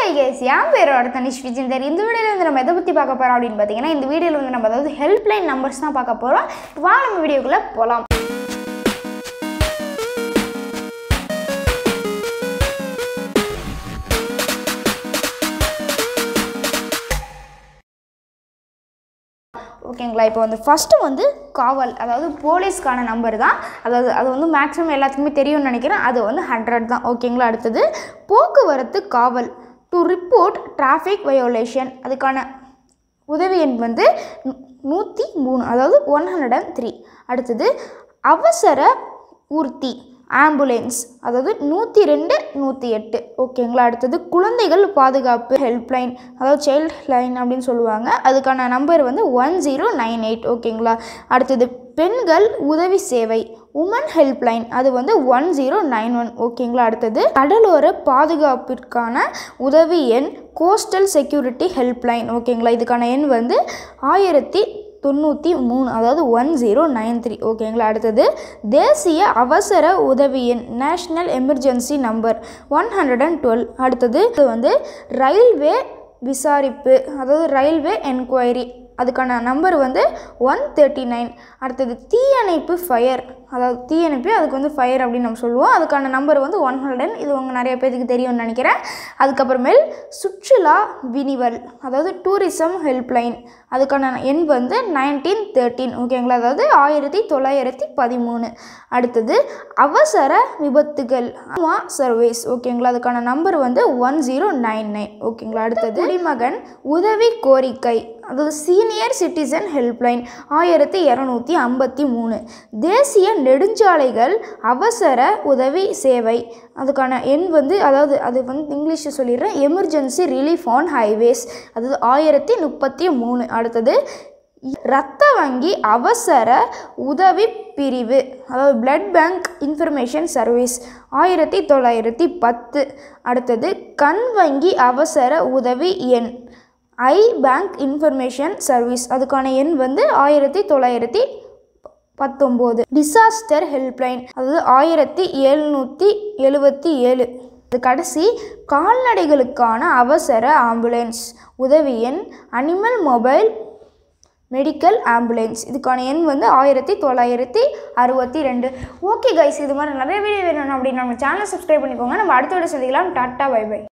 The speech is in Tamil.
ஹை கேஸ் என் பேரோட தனிஷ் விஜேந்தர் இந்த வீடியோவில் வந்து நம்ம எதை பற்றி பார்க்க போகிறோம் அப்படின்னு பார்த்தீங்கன்னா இந்த வீடியோவில் வந்து நம்ம அதாவது ஹெல்ப்லைன் நம்பர்ஸ் தான் பார்க்க போகிறோம் வா நம்ம வீடியோக்குள்ளே போகலாம் ஓகேங்களா இப்போ வந்து ஃபஸ்ட்டு வந்து காவல் அதாவது போலீஸ்க்கான நம்பர் தான் அதாவது அது வந்து மேக்ஸிமம் எல்லாத்துக்குமே தெரியும்னு நினைக்கிறேன் அது வந்து ஹண்ட்ரட் தான் ஓகேங்களா அடுத்தது போக்குவரத்து காவல் டு ரிப்போர்ட் டிராஃபிக் வயோலேஷன் அதுக்கான உதவி எண் வந்து நூ- நூற்றி மூணு அதாவது ஒன் ஹண்ட்ரட் அண்ட் த்ரீ அடுத்தது அவசர ஊர்த்தி ஆம்புலன்ஸ் அதாவது நூற்றி ரெண்டு நூற்றி எட்டு ஓகேங்களா அடுத்தது குழந்தைகள் பாதுகாப்பு ஹெல்ப்லைன் அதாவது சைல்ட் லைன் அப்படின்னு சொல்லுவாங்க அதுக்கான நம்பர் வந்து ஒன் ஜீரோ நைன் எயிட் ஓகேங்களா அடுத்தது பெண்கள் உதவி சேவை உமன் ஹெல்ப்லைன் அது வந்து ஒன் ஜீரோ நைன் ஒன் ஓகேங்களா அடுத்தது கடலோர பாதுகாப்பிற்கான உதவி எண் கோஸ்டல் செக்யூரிட்டி ஹெல்ப்லைன் ஓகேங்களா இதுக்கான எண் வந்து ஆயிரத்தி தொண்ணூற்றி மூணு அதாவது ஒன் ஜீரோ நைன் த்ரீ ஓகேங்களா அடுத்தது தேசிய அவசர உதவி எண் national emergency number one hundred and twelve அடுத்தது இது வந்து ரயில்வே விசாரிப்பு அதாவது ரயில்வே என்கொயரி அதுக்கான நம்பர் வந்து ஒன் தேர்ட்டி நைன் அடுத்தது தீயணைப்பு ஃபயர் அதாவது தீயணைப்பு அதுக்கு வந்து ஃபயர் அப்படின்னு நம்ம சொல்லுவோம் அதுக்கான நம்பர் வந்து ஒன் ஹண்ட்ரட் இது உங்கள் நிறைய பேருக்கு தெரியும்னு நினைக்கிறேன் அதுக்கப்புறமேல் சுற்றுலா வினிவல் அதாவது டூரிசம் ஹெல்ப்லைன் அதுக்கான எண் வந்து நைன்டீன் தேர்ட்டீன் ஓகேங்களா அதாவது ஆயிரத்தி தொள்ளாயிரத்தி பதிமூணு அடுத்தது அவசர விபத்துகள் ஆமா சர்வீஸ் ஓகேங்களா அதுக்கான நம்பர் வந்து ஒன் ஜீரோ நைன் நைன் ஓகேங்களா அடுத்தது குடிமகன் உதவி கோரிக்கை அதாவது சீனியர் சிட்டிசன் ஹெல்ப்லைன் ஆயிரத்தி இரநூத்தி ஐம்பத்தி மூணு தேசிய நெடுஞ்சாலைகள் அவசர உதவி சேவை அதுக்கான எண் வந்து அதாவது அது வந்து இங்கிலீஷில் சொல்லிடுறேன் எமர்ஜென்சி ரிலீஃப் ஆன் ஹைவேஸ் அதாவது ஆயிரத்தி முப்பத்தி மூணு அடுத்தது இரத்த வங்கி அவசர உதவி பிரிவு அதாவது பிளட் பேங்க் இன்ஃபர்மேஷன் சர்வீஸ் ஆயிரத்தி தொள்ளாயிரத்தி பத்து அடுத்தது கண் வங்கி அவசர உதவி எண் ஐ பேங்க் இன்ஃபர்மேஷன் சர்வீஸ் அதுக்கான எண் வந்து ஆயிரத்தி தொள்ளாயிரத்தி பத்தொம்போது டிசாஸ்டர் ஹெல்ப்லைன் அதாவது ஆயிரத்தி எழுநூற்றி எழுபத்தி ஏழு இது கடைசி கால்நடைகளுக்கான அவசர ஆம்புலன்ஸ் உதவி எண் அனிமல் மொபைல் மெடிக்கல் ஆம்புலன்ஸ் இதுக்கான எண் வந்து ஆயிரத்தி தொள்ளாயிரத்தி அறுபத்தி ரெண்டு ஓகே கைஸ் இது மாதிரி நிறைய வீடியோ வேணும் அப்படின்னு நம்ம சேனலை சப்ஸ்கிரைப் பண்ணிக்கோங்க நம்ம அடுத்த வீடியோ சந்திக்கலாம் டாட்டா பை பை